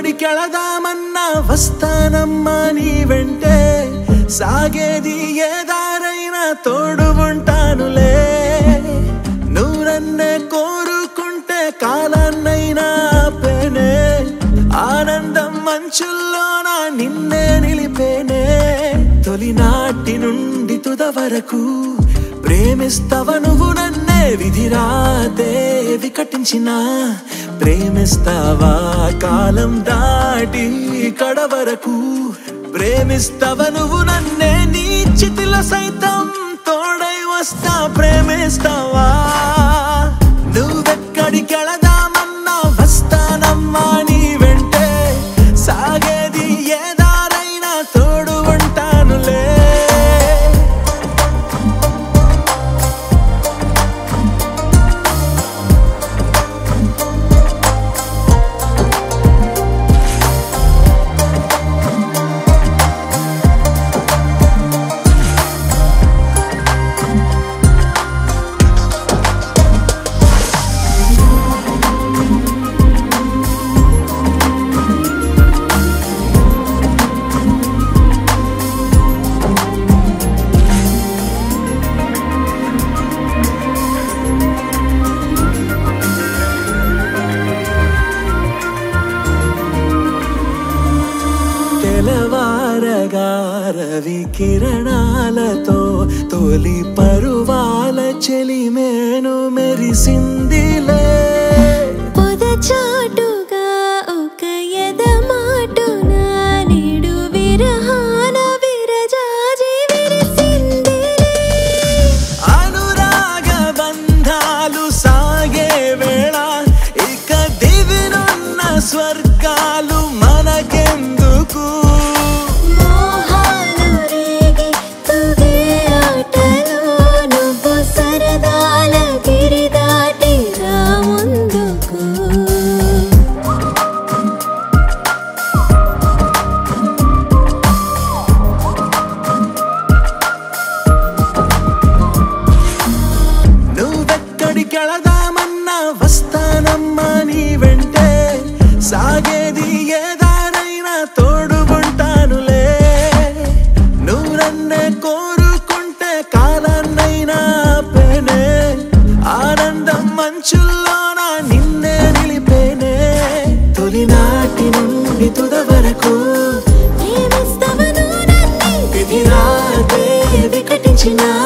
నువ్వెక్కడికెళదామన్నా వస్తానమ్మా నీ వెంటే సాగేది ఏ దారైనా తోడు ఉంటానులే నువ్వు నన్నే కోరుకుంటే కాలాన్నైనా ఆపేనే ఆనందం మంచుల్లోన నిన్నే నిలిపేనే తొలినాటి నుండి తుద వరకు ప్రేమిస్తవ నువ్వు నన్నే విధిరాదే వికటించిన ప్రేమిస్తావా కాలం దాటి కడ వరకు ప్రేమిస్తవ నువ్వు నన్నే నీ చితిలో సైతం తోడై వస్తా ప్రేమిస్తావా నువ్వెక్కడికెళదామన్నా వస్తానమ్మా నీ వెంటే సాగేది ఏ దారైనా తోడు ఉంటానులే తెలవారగారవి కిరణాలతో తొలి పరువాల చెలిమేను మెరిసిందిలే పొదచాటుగా ఒక ఎదమాటున నేడు విరహాన విరజాజి విరిసిందిలే అనురాగ బంధాలు సాగే వేళ ఇక దివినున్న స్వర్గాలు మనకెందుకు మోహాలు రేగి తుగే ఆటలో నువ్వు సరదాల గిరి దాటి రా ముందుకు నువ్వెక్కడికెళదామన్నా వస్తానమ్మా నీ వెంటే సాగేది ఏ దారైనా తోడు ఉంటానులే నువ్వు నన్నే కోరుకుంటే కాలాన్నైనా ఆపేనే ఆనందం మంచుల్లోన నిన్నే నిలిపేనే తొలినాటి నుండి తుద వరకు ప్రేమిస్తవను నన్నే విధిరాదే వికటించిన